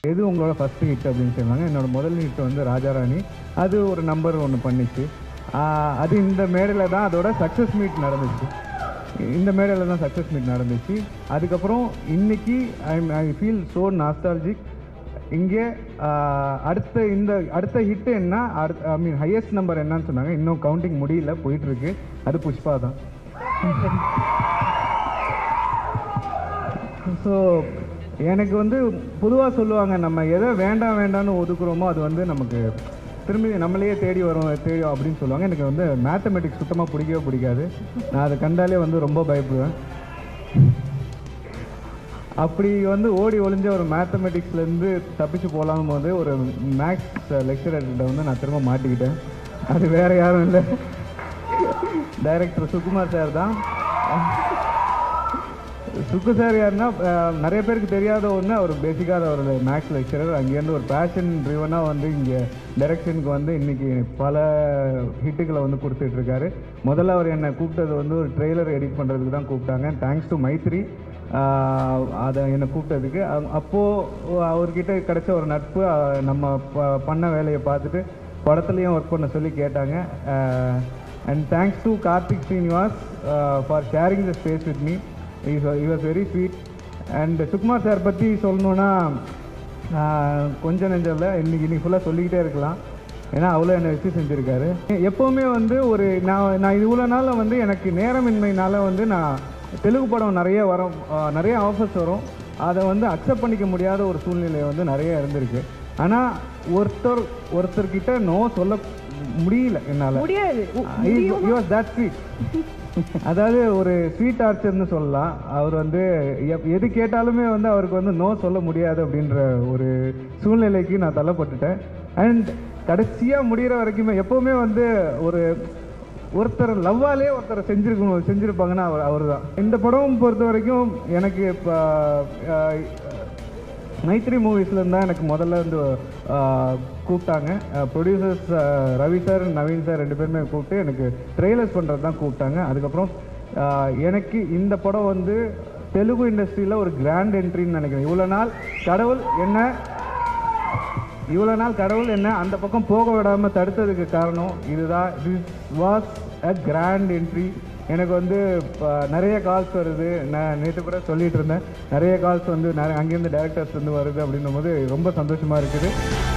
எது உங்களோட first hit அப்படின்னு சொன்னாங்க என்னோட முதல் ஹிட் வந்து ராஜாராணி அது ஒரு நம்பர் ஒன்று பண்ணிச்சு ஆஹ் அது இந்த மேடையில் தான் அதோட சக்ஸஸ் மீட் நடந்துச்சு இந்த மேடையில் தான் சக்ஸஸ் மீட் நடந்துச்சு அதுக்கப்புறம் இன்னைக்கு I I feel so nostalgic இங்கே ஆஹ், அடுத்த இந்த அடுத்த ஹிட் என்ன அடுத்த ஐ மீன் ஹையஸ்ட் நம்பர் என்னன்னு சொன்னாங்க இன்னும் கவுண்டிங் முடியல போயிட்டு இருக்கு அது புஷ்பா தான் ஸோ எனக்கு வந்து பொதுவாக சொல்லுவாங்க நம்ம எதை வேண்டாம் வேண்டாம்னு ஒதுக்குறோமோ அது வந்து நமக்கு திரும்பி நம்மளையே தேடி வரும் தேடி அப்படின்னு சொல்லுவாங்க எனக்கு வந்து மேத்தமெட்டிக்ஸ் சுத்தமாக பிடிக்கவே பிடிக்காது நான் அதை கண்டாலே வந்து ரொம்ப பயப்படுவேன் அப்படி வந்து ஓடி ஒளிஞ்ச ஒரு மேத்தமெட்டிக்ஸ்லேருந்து தப்பிச்சு போகலாம் போது ஒரு மேக்ஸ் லெக்சரர்கிட்ட வந்து நான் திரும்ப மாட்டிக்கிட்டேன் அது வேற யாரும் இல்லை டைரக்டர் சுகுமார் சார் தான் சுக்கு சார் யாருன்னா அஹ், நிறைய பேருக்கு தெரியாத ஒன்று அவர் பேசிக்காக ஒரு மேக்ஸ் லெக்சரர் அங்கேருந்து ஒரு பேஷன் ட்ரிவனாக வந்து இங்கே டைரக்ஷனுக்கு வந்து இன்னைக்கு பல ஹிட்டுகளை வந்து கொடுத்துட்ருக்காரு முதல்ல அவர் என்னை கூப்பிட்டது வந்து ஒரு ட்ரெய்லர் எடிட் பண்ணுறதுக்கு தான் கூப்பிட்டாங்க தேங்க்ஸ் டு மைத்ரி ஆஹ், அதை என்னை கூப்பிட்டதுக்கு அ- அப்போது அவர்கிட்ட கிடைச்ச ஒரு நட்பு அஹ், நம்ம ப- பண்ண வேலையை பார்த்துட்டு படத்துலையும் ஒர்க் பண்ண சொல்லி கேட்டாங்க and thanks to Karthik Srinivas for sharing the space with me is was very sweet and Sukumar sir பற்றி சொல்லணுன்னா ஆஹ், கொஞ்சம் நெஞ்சம் இல்லை இன்னைக்கு இன்னைக்கு ஃபுல்லாக சொல்லிக்கிட்டே இருக்கலாம் ஏன்னா அவ்வளோ என்னை வச்சு செஞ்சுருக்காரு எப்போவுமே வந்து ஒரு நான் நான் இவ்வளோ நாளில் வந்து எனக்கு நேரமின்மைனால வந்து நான் தெலுங்கு படம் நிறைய வரும் ஆஹ், நிறைய ஆஃபர்ஸ் வரும் அதை வந்து அக்செப்ட் பண்ணிக்க முடியாத ஒரு சூழ்நிலை வந்து நிறைய இருந்திருக்கு ஆனால் ஒருத்தர் ஒருத்தர்கிட்ட நோ சொல்ல முடியல என்னால் முடியாது யூஆர் தட் ஸ்வீட் அதாவது ஒரு ஸ்வீட் ஆர்ச்சர்னு சொல்லலாம் அவர் வந்து எப்- எது கேட்டாலுமே வந்து அவருக்கு வந்து நோ சொல்ல முடியாது அப்படின்ற ஒரு சூழ்நிலைக்கு நான் தள்ளப்பட்டுட்டேன் அண்ட் கடைசியாக முடிகிற வரைக்குமே எப்போவுமே வந்து ஒரு ஒருத்தர் லவ்வாலே ஒருத்தரை செஞ்சிருக்கணும் செஞ்சுருப்பாங்கன்னா அவர் அவர் தான் இந்த படம் பொறுத்த வரைக்கும் எனக்கு இப்போ மைத்ரி மூவிஸ்லேருந்து தான் எனக்கு முதல்ல வந்து ஆஹ், கூப்பிட்டாங்க producers Ravi sir Naveen sir ரெண்டு பேருமே கூப்பிட்டு எனக்கு ட்ரெய்லர்ஸ் பண்ணுறது தான் கூப்பிட்டாங்க அதுக்கப்புறம் ஆஹ், எனக்கு இந்த படம் வந்து தெலுங்கு இண்டஸ்ட்ரியில் ஒரு கிராண்ட் என்ட்ரின்னு நினைக்கிறேன் இவ்வளோ நாள் கடவுள் என்ன இவ்வளோ நாள் கடவுள் என்ன அந்த பக்கம் போக விடாமல் தடுத்ததுக்கு காரணம் இதுதான் this was a grand entry எனக்கு வந்து இப்போ நிறைய கால்ஸ் வருது நான் நேற்று கூட சொல்லிட்டு இருந்தேன் நிறைய கால்ஸ் வந்து நிறைய அங்கேருந்து டேரக்டர்ஸ் வந்து வருது அப்படின்னும் போது ரொம்ப சந்தோஷமாக இருக்குது